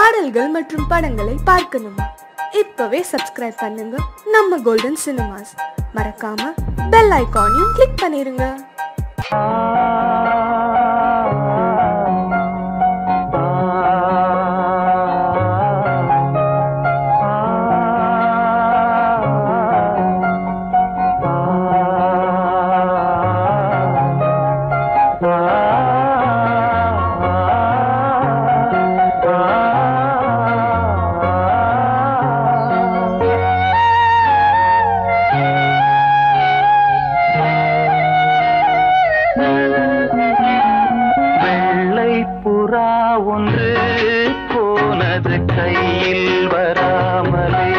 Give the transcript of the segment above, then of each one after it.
பாடல்கள் மற்றும் படங்களை பார்க்கணுமா இப்பவே சப்ஸ்கிரைப் பண்ணுங்க நம்ம கோல்டன் சினிமாஸ் மறக்காம பெல் ஐகானையும் கிளிக் பண்ணிருங்க வெள்ளை புறா ஒன்று போனது கையில் வராமலே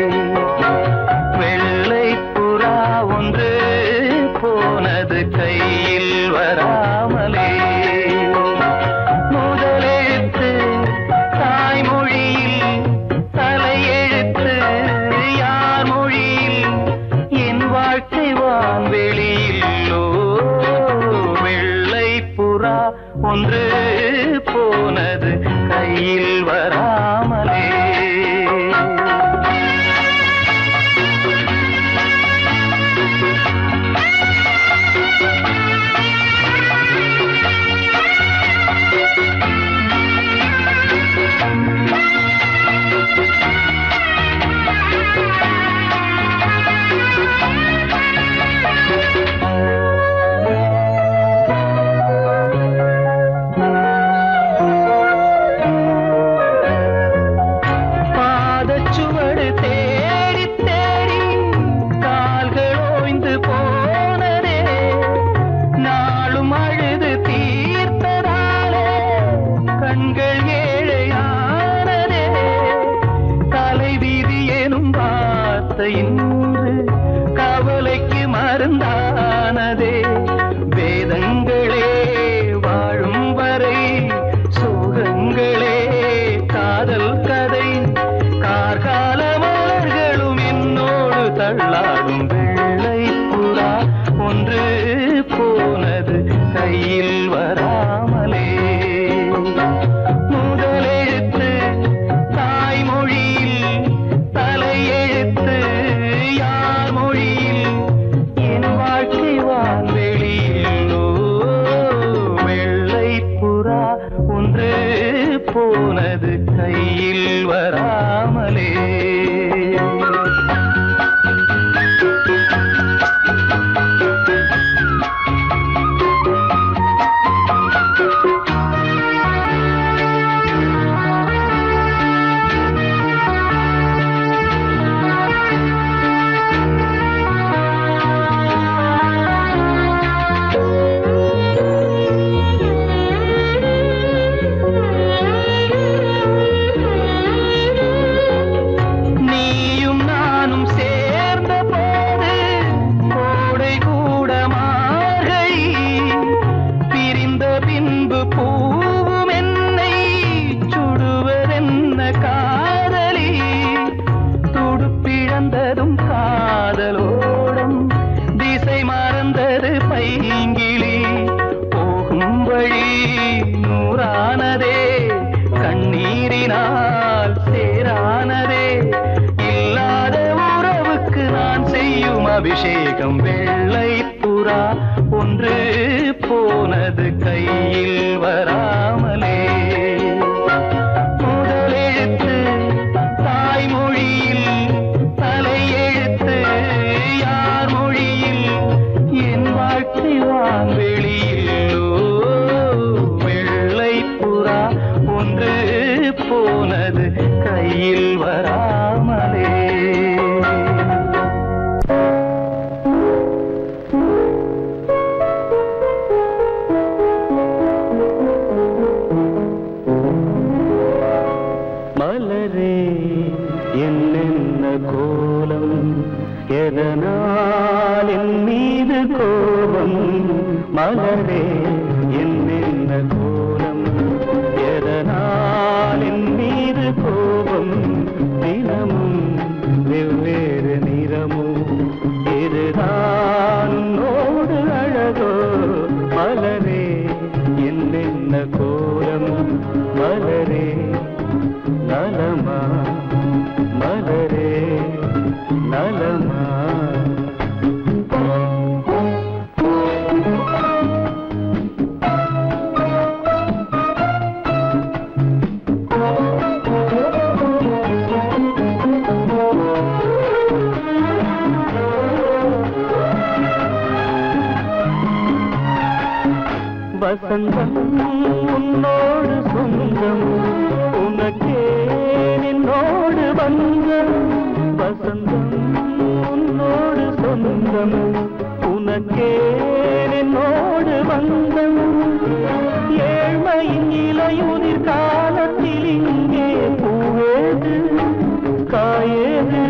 வெள்ளை புறா ஒன்று போனது கையில் வராமலே முதலெழுத்து தாய்மொழியில் தலையெழுத்து யார் மொழியில் என் வாழ்க்கை வான்வெளியில்லோ வெள்ளை புறா ஒன்று போனது கையில் வராமலே பாதச்சுவடு தேடி தேடி கால்கள் ஓய்ந்து போனதே நாளும் அழுது தீர்த்ததாலே கண்கள் ஏழையானதே தலைவிதி எனும் வார்த்தை இன்று கவலைக்கு மருந்தானதே வேதங்களே வாழும் வரை சோகங்களே காதல் கதை கார்கால மலர்களும் என்னோடு தள்ளாடும் வெள்ளை புறா ஒன்று போனது கையில் வராமலே முதலெழுத்து தாய்மொழியில் தலையெழுத்து யார் மொழியில் என் வாழ்க்கை வான்வெளியிலோ வெள்ளை புறா ஒன்று போனது கையில் வராமலே நீயும் நானும் சேர்ந்த போது கோடை கூட மார்கழி பிரிந்த பின்பு பூவும் என்னை சுடுவதென்ன காதலி துடுப்பிழந்ததும் காதலோடம் திசை மறந்தது பைங்கிளி போகும் வழி நூறானதே கண்ணீரினால் சேரானதே இல்லாத உறவுக்கு நான் செய்யும் அபிஷேகம் வெள்ளை புறா ஒன்று போனது கையில் வராமலே முதலெழுத்து தாய்மொழியில் தலையெழுத்து யார் மொழியில் என் வாழ்க்கை வான்வெளியிலோ வெள்ளை புறா ஒன்று போனது கையில் வராமலே மலரே என்னென்ன கோலம் எதனால் என் மீது கோபம் மலரே என்னென்ன கோலம் எதனால் என் மீது கோபம் தினமும் வெவ்வேறு நிறமும் இதுதான் உன்னோடு அழகோ மலரே என்னென்ன கோலம் மலரே வசந்தம் உன்னோடு சொந்தம் உனக்கே நின்னோடு வந்தம் வசந்தம் உன்னோடு சொந்தம் உனக்கே நின்னோடு வந்தம் ஏழ்மையின் இலையுதிர் காலத்தில் இங்கே பூவேது காயேது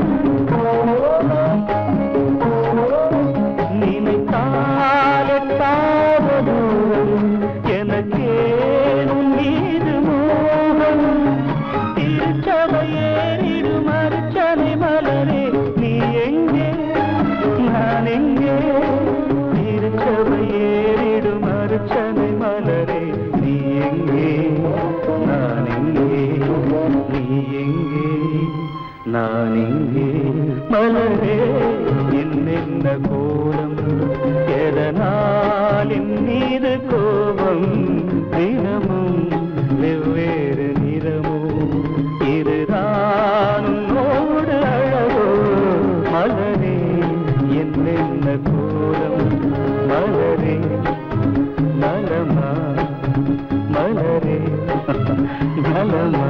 நினைத்தாலெட்டாத தூரம் எனக்கேனும் மீது மோகம் திருச்சபையேறிடும் அர்ச்சனை மலரே நீ எங்கே நான் எங்கே திருச்சபையேறிடும் அர்ச்சனை மலரே நீ எங்கே நான் எங்கே நீ எங்கே நான் எங்கே மலரே என்னென்ன கோலம் எதனால் என் மீது கோபம் தினமும் வெவ்வேறு நிறமும் இதுதான் உன்னோடு அழகோ மலரே என்னென்ன கோலம் மலரே நலமா மலரே நலமா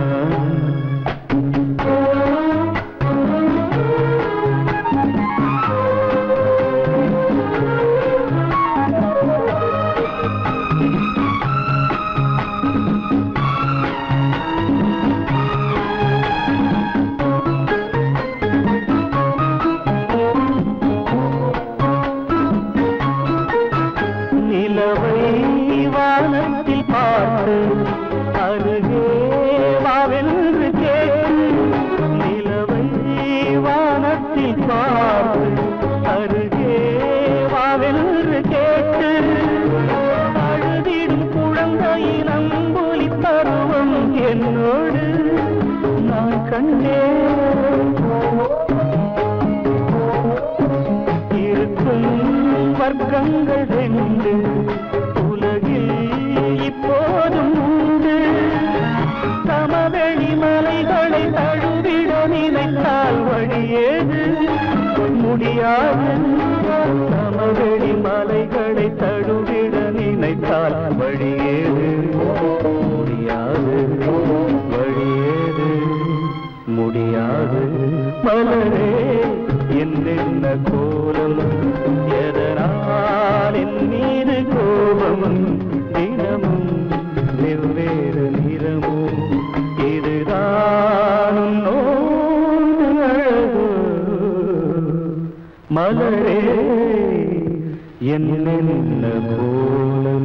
நிலவை வானத்தில் பார்த்து அருகே வாவென்று கேட்டு நிலவை வானத்தில் பார்த்து அருகே வாவென்று கேட்டு அழுதிடும் குழந்தையின் அம்புலி பருவம் என்னோடு நான் கண்டேன் இருக்கும் வர்க்கங்கள் ரெண்டு உலகில் இப்போதும் உண்டு சமவெளி மலைகளை தழுவிட நினைத்தால் வழியேது முடியாது சமவெளி மலைகளை தழுவிட நினைத்தால் வழியேது முடியாது வழியேது முடியாது மலரே என்னென்ன கோலம் எதனால் என் மீது கோபம் தினமும் வெவ்வேறு நிறமும் இதுதான் உன்னோடு அழகு மலரே என்னென்ன கோலம்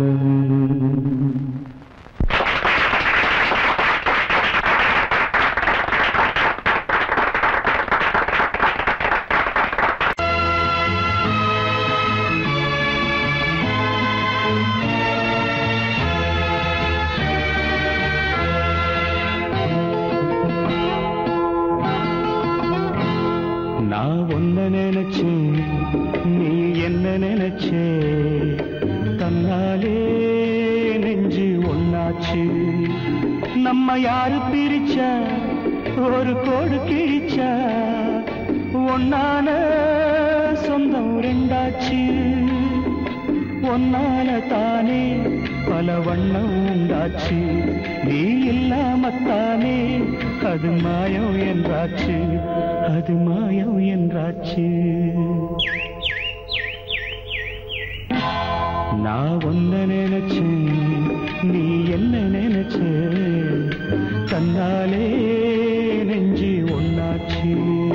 நான் ஒன்ன நினைச்சேன் நீ என்ன நினைச்சே தன்னாலே நெஞ்சு ஒன்னாச்சு நம்ம யாரு பிரிச்சா ஒரு கோடு கிழிச்சா ஒன்னான சொந்தம் ரெண்டாச்சு ஒன்னால தானே பல வண்ணம் உண்டாச்சு நீ இல்லாமத்தானே அது மாயம் என்றாச்சு அது மாயம் என்றாச்சு நான் ஒன்ன நினைச்சேன் நீ என்ன நினைச்ச தன்னாலே நெஞ்சு ஒன்னாச்சு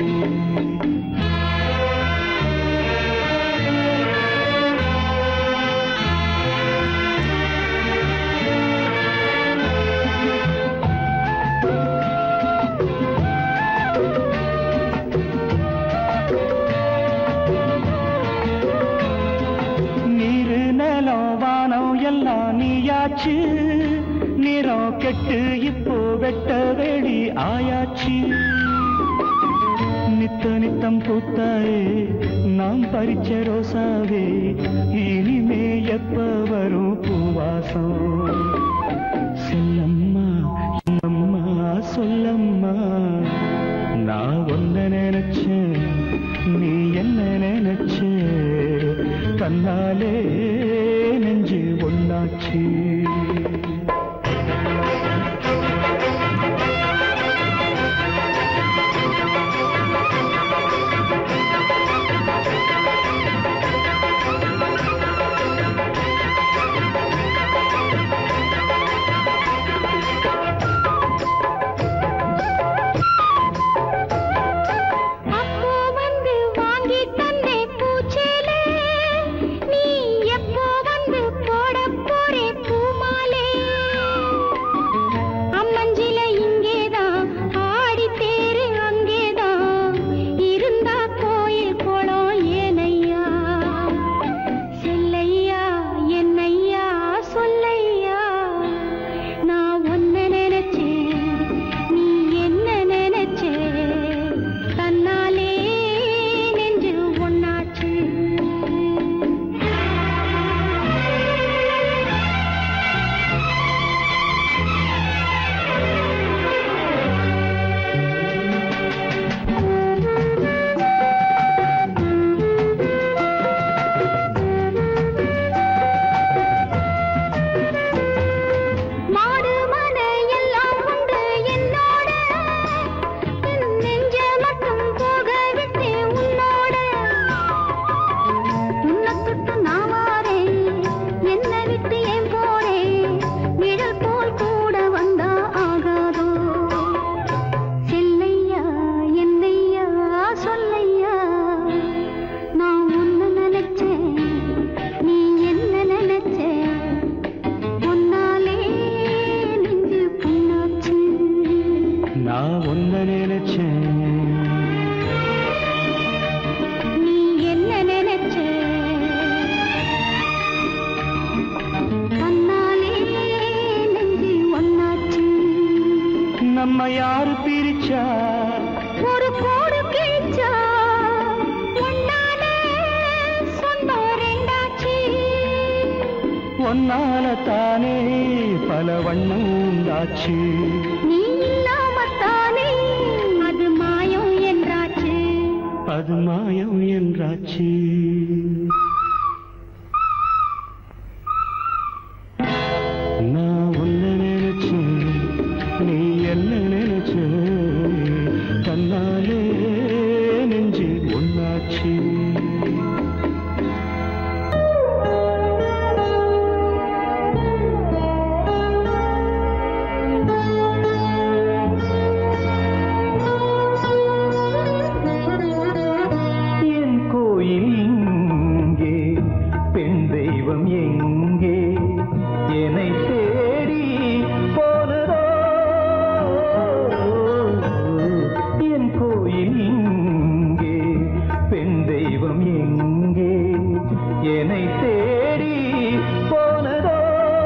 நீரு நிலம் வானம் எல்லாம் நீயாச்சு நிறம் கெட்டு இப்போ வெட்ட வெளி ஆயாச்சு நித்த நித்தம் பூத்தாயே நாம் பறிச்ச ரோசாவே இனிமே எப்ப வரும் பூவாசம் செல்லம்மா அம்மா சொல்லம்மா நான் ஒன்ன நினைச்சேன் நீ என்ன நினைச்ச தன்னாலே நெஞ்சு ஒன்னாச்சு நான் ஒன்ன நினைச்சேன் நீ என்ன நினைச்ச கண்ணாலே நெஞ்சு ஒன்னாச்சு நம்ம யாரு பிரிச்சா ஒரு கோடு கிழிச்சா ஒன்னாலே சொந்தம் ரெண்டாச்சு ஒன்னால தானே பல வண்ணம் உண்டாச்சு நீ இல்லாமத்தானே அது மாயம் என்றாச்சு அது மாயம் என்றாச்சு நான் உன்ன நினைச்சேன் நீ என்ன நினைச்ச தன்னாலே நெஞ்சு ஒன்னாச்சு என் கோயில் இங்கே பெண் தெய்வம் எங்கே என்னை தேடி போனதோ என் கோயில் இங்கே பெண் தெய்வம் எங்கே என்னை தேடி போனதோ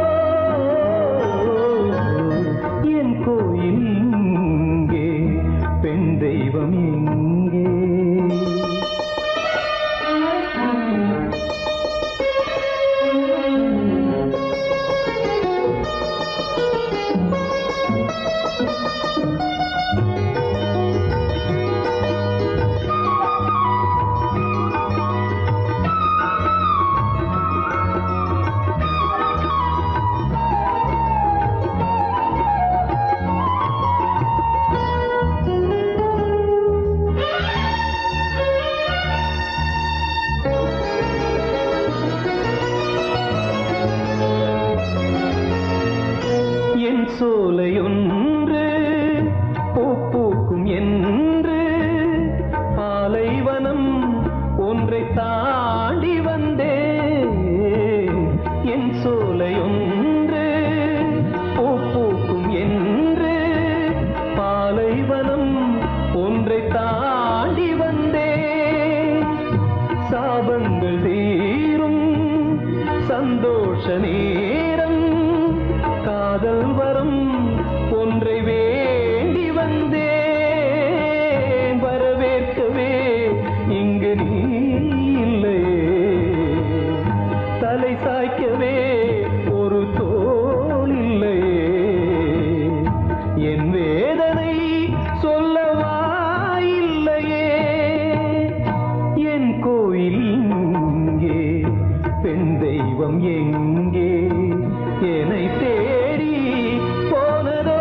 என் கோயில் இங்கே பெண் தெய்வம் எங்கே என் சோலையொன்று பூ பூக்கும் என்று பாலைவனம் ஒன்றை தாண்டி வந்தே என் சோலையொன்று பூ பூக்கும் என்று பாலைவனம் ஒன்றை தாண்டி வந்தே சாபங்கள் தீரும் சந்தோஷ நேரம் காதல் வரம் ஒன்றை வேண்டி வந்தேன் வரவேற்கவே இங்கு நீ இல்லையே தலை சாய்க்கவே ஒரு தோள் இல்லையே என் வேதனை சொல்லவா இல்லையே என் கோயில் இங்கே பெண் தெய்வம் எங்கே என்னை தேடி போனதோ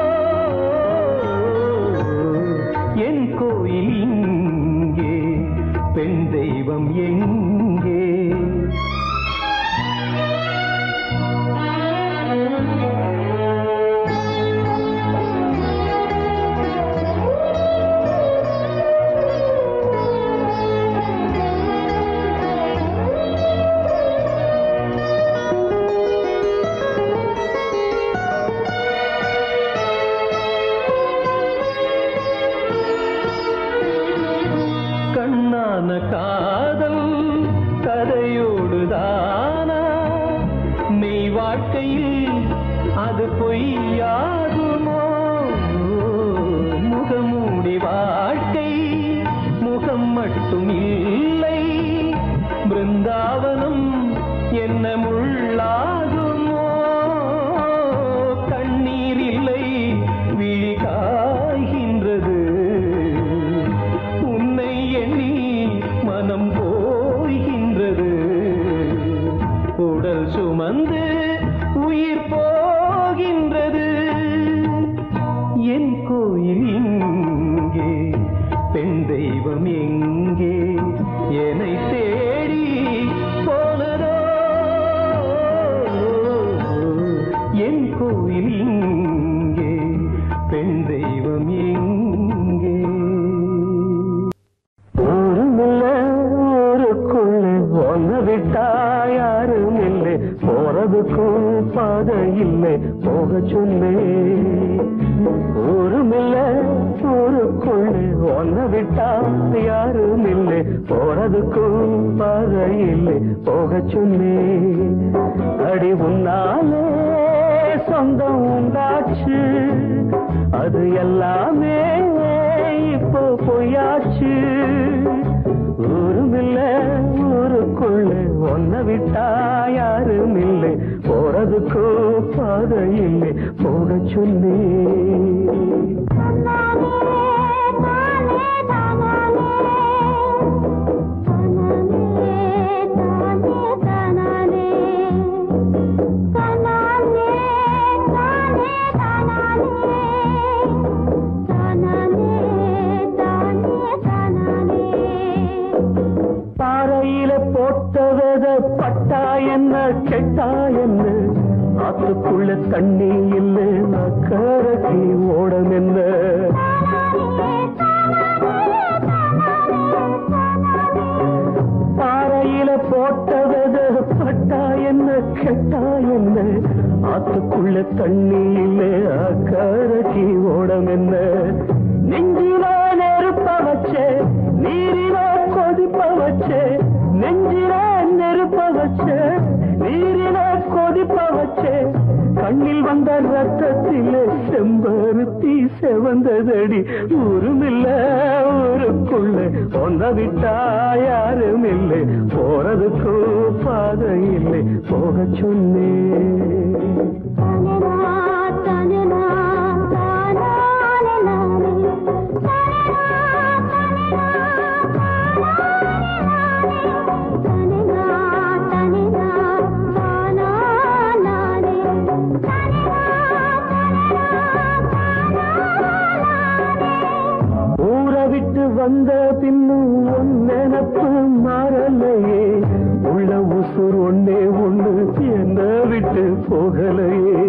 என் கோயில் இங்கே பெண் தெய்வம் எங்கே கண்ணான காதல் கதையோடுதானா மெய் வாழ்க்கையில் அது பொய்யாகுமோ முகமூடி வாழ்க்கை முகம் மட்டும் இல்லை பிருந்தாவனம் என்ன முள்ளாகுமோ கண்ணீர் இல்லை விழி காய்கின்றது உன்னை எண்ணி மனம் போய்கின்றது உடல் சுமந்து உயிர் போகின்றது என் கோயில் இங்கே பெண் தெய்வம் எங்கே என்னை தேடி போனதோ என் கோயில் இங்கே பெண் தெய்வம் எங்கே ஊருமில்ல ஊருக்குள்ள ஒன்ன விட்டா யாரும் இல்லை போறதுக்கும் பாதை இல்லை போக சொல்லு ஊருமில்ல ஒன்ன விட்டா யாரும் இல்லை போறதுக்கும் பாதை இல்லை போக சொன்னே அடி உன்னாலே சொந்தம் உண்டாச்சு அது எல்லாமே இப்போ பொய்யாச்சு ஊரும் இல்ல ஊருக்குள்ள ஒன்ன விட்டா யாரும் இல்லை போறதுக்கோ பாதை இல்லை போக சொல்லி பாறையில போட்ட வித பட்டா என்ன கெட்டா என்ன ஆத்துக்குள்ள தண்ணி இல்லை அக்கறைக்கு ஓடம் என்ன பாறையில போட்ட வித பட்டா என்ன கெட்டா என்ன ஆத்துக்குள்ள தண்ணி இல்லை அக்கறைக்கு ஓடம் என்ன நெஞ்சில நெருப்ப வச்சே நீரில கொதிப்ப வச்சே நெஞ்சில நெருப்ப வச்சே நீரில கொதிப்ப வச்சே கண்ணில் வந்த ரத்தத்திலே செம்பருத்தி செவந்ததடி ஊருமில்ல ஊருக்குள்ள ஒன்ன விட்டா யாரும் இல்லை போறதுக்கு பாதை இல்லை போக சொன்னேன் ஊரை விட்டு வந்த பின்னும் உன் நினப்பு மாறலையே உள்ள உசுர் ஒன்னே ஒண்ணு என்ன விட்டு போகலையே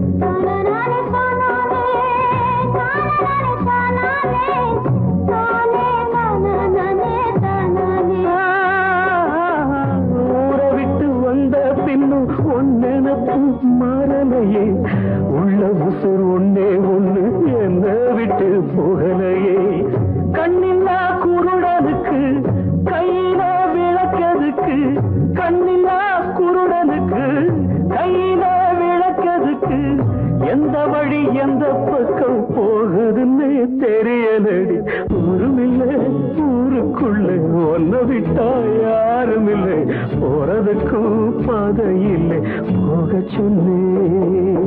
ஊரை விட்டு வந்த பின்னும் உன் நினப்பு மாறலையே உள்ள உசுர் ஒன்னே ஒண்ணு என்ன விட்டு போகலையே கண்ணில்லா குருடனுக்கு கையில விளக்கதுக்கு கண்ணில்லா குருடனுக்கு கையில விளக்கதுக்கு எந்த வழி எந்த பக்கம் போகுதுன்னு தெரியலடி ஊருமில்ல ஊருக்குள்ள ஒன்ன விட்டா யாரும் இல்லை போறதுக்கும் பாதை இல்லை போக சொன்னேன்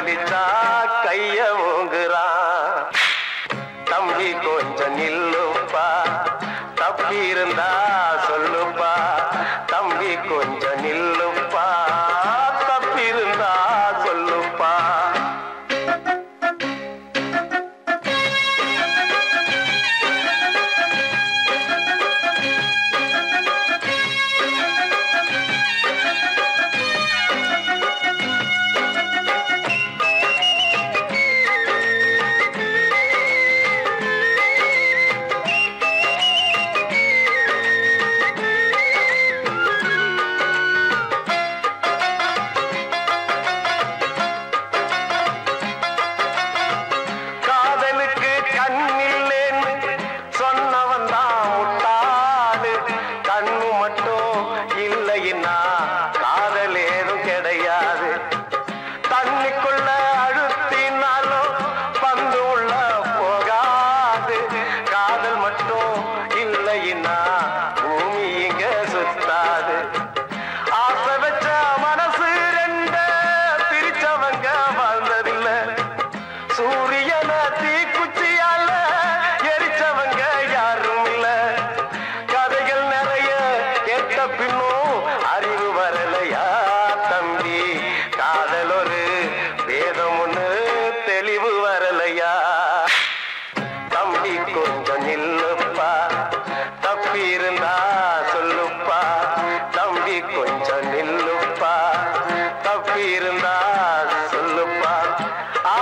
காதலிச்சா கைய ஓங்குறான் தம்பி கொஞ்சம் நில்லுப்பா தப்பி இருந்தா சொல்லுப்பா தம்பி கொஞ்சம் நில்லுப்பா தப்பி இருந்தா சொல்லுப்பா காதலுக்கு கண்ணில்லேன்னு சொன்னவன் தான் முட்டாளு கண்ணு மட்டும் இல்லைன்னா காதல் ஏதும் கிடையாது தண்ணிக்குள்ள அழுத்தினாலும் பந்து உள்ள போகாது காதல் மட்டும் இல்லைன்னா பூமி இங்க சுத்தாது ஆசை வச்ச மனசு ரெண்ட பிரிச்சவங்க வாழ்ந்ததில்லை சூரியன தீக்குச்சியால எரிச்சவங்க யாரும் இல்ல கதைகள் நிறைய கேட்ட பின்னும் அறிவு வரலையா தம்பி காதல் ஒரு வேதம் ஒண்ணு தெளிவு வரலையா தம்பி கொஞ்சம் நில்லுப்பா தப்பி இருந்தா சொல்லுப்பா தம்பி கொஞ்சம் நில்லுப்பா தப்பி இருந்தா சொல்லுப்பா ஆ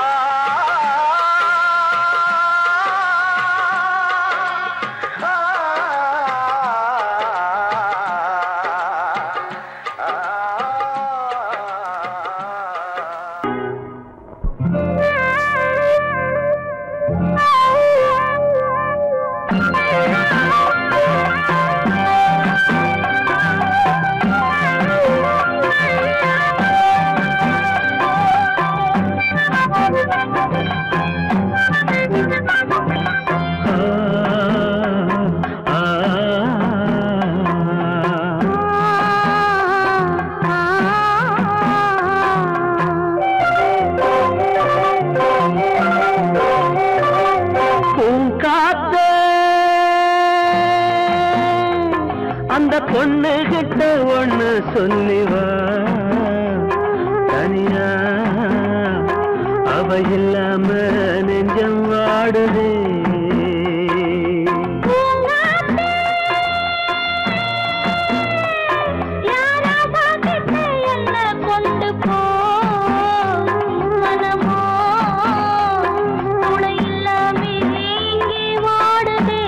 பூங்காத்த அந்த பொண்ணு கிட்ட ஒண்ணு சொல்லிவா தனியா அவ இல்லாம நெஞ்சம் வாடுதே யாராவா கிட்ட என்ன கொண்டு போ மனமோ துணை இல்லாமே இங்கே வாடுதே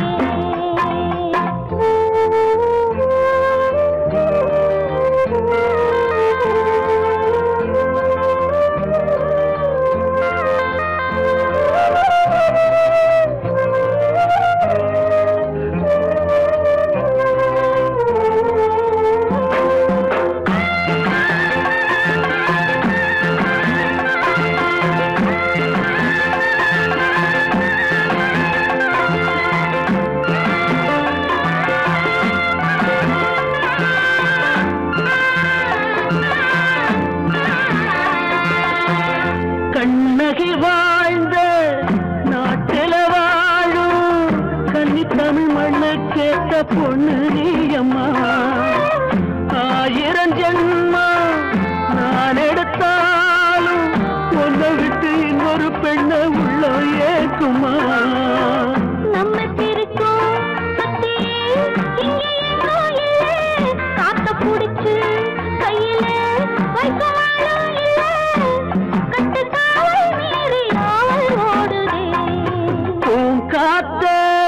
கண்ணகி வாழ்ந்த நாட்டில வாழும் கன்னி தமிழ் மண்ணு கேட்ட பொண்ணு நீயம்மா ஆயிரம் ஜென்மா நான் எடுத்தாலும் ஒன்றை விட்டு இன்னொரு பெண்ணை உள்ள ஏக்குமா நம்ம திருக்கும் பத்தி இங்கே எங்கோ இல்லை காத்த புடிச்சு கையில வைக்கவாலும் இல்லை கட்டு காவல் மீறி ஆவல் ஓடுதே பூங்காத்த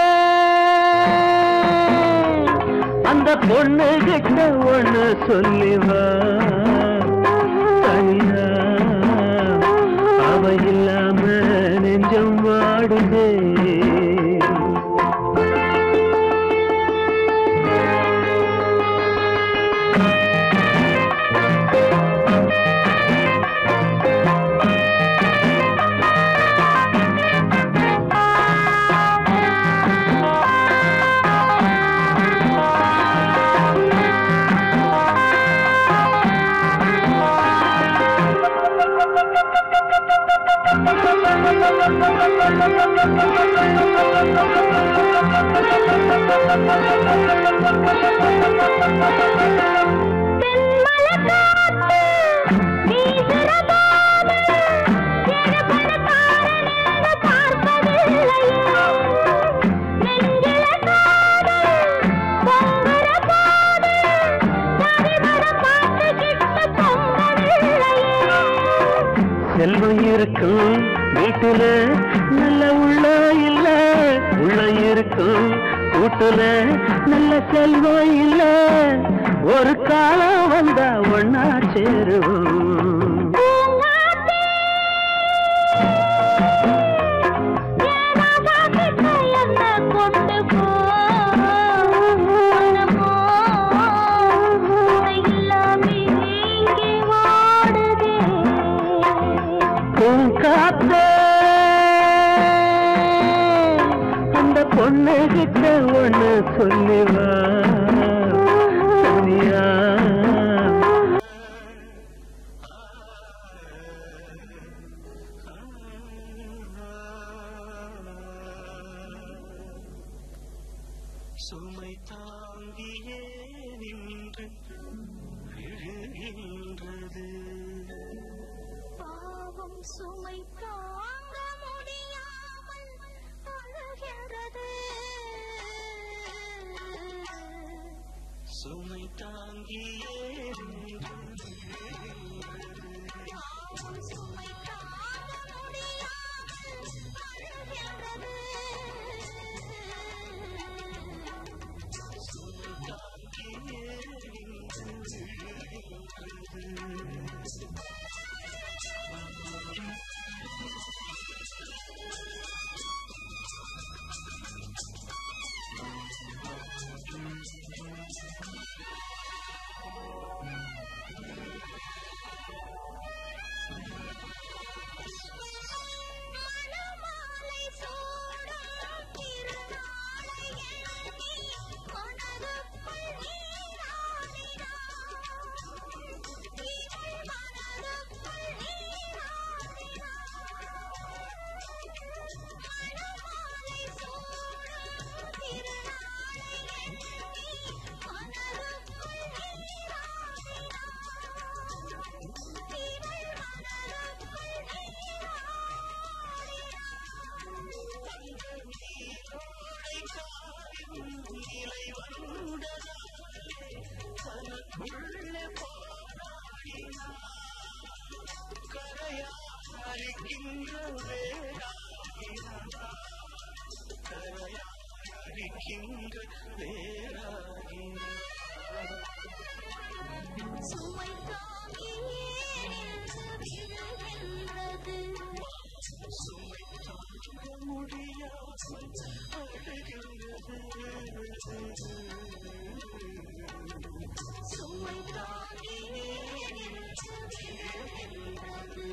அந்த பொண்ணு கிட்ட ஒண்ணு சொல்லிவா தனியா அவ இல்லாம நெஞ்சம் வாடுதே ஆ தென்மலை காத்து வீசுற போது எழுபணக்காரன் என்று பார்ப்பதில்லையே நெஞ்சில காதல் பொங்குற போது தனிமர பார்த்துக்கிட்டு பொங்கவில்லையே செல்வம் இருக்கும் வீட்டுல நல்ல உள்ள இல்ல உள்ள இருக்கும் கூட்டுல நல்ல செல்வம் இல்ல ஒரு காலம் வந்தா ஒன்னா சேருவோம் பூங்காத்தே ஏனாகாத்திட்ட என்ன கொண்டு போ மனமோ உன்னை இல்லாமே இங்கே வாடுதே பூங்காத்தே அந்த பொண்ணு கிட்ட ஒண்ணு சொல்லிவா சோனியா சுமை தாங்கியே நின்று விழுகின்றது பாவம் சுமை தாங்க முடியாமல் அழுகிறது சுமை தாங்கியே நின்று பாவம் சுமை தாங்க முடியாமல் அழுகிறது மணமாலை சூடும் திருநாளை எண்ணி மனதுக்குள் நீராடினான். இவள் மனதுக்குள் நீராடினான். மணமாலை சூடும் திருநாளை எண்ணி மனதுக்குள் நீராடினான். இவள் மனதுக்குள் சுமை தாங்கியே நின்று விழுகின்றது சுமை தாங்கியே நின்று விழுகின்றது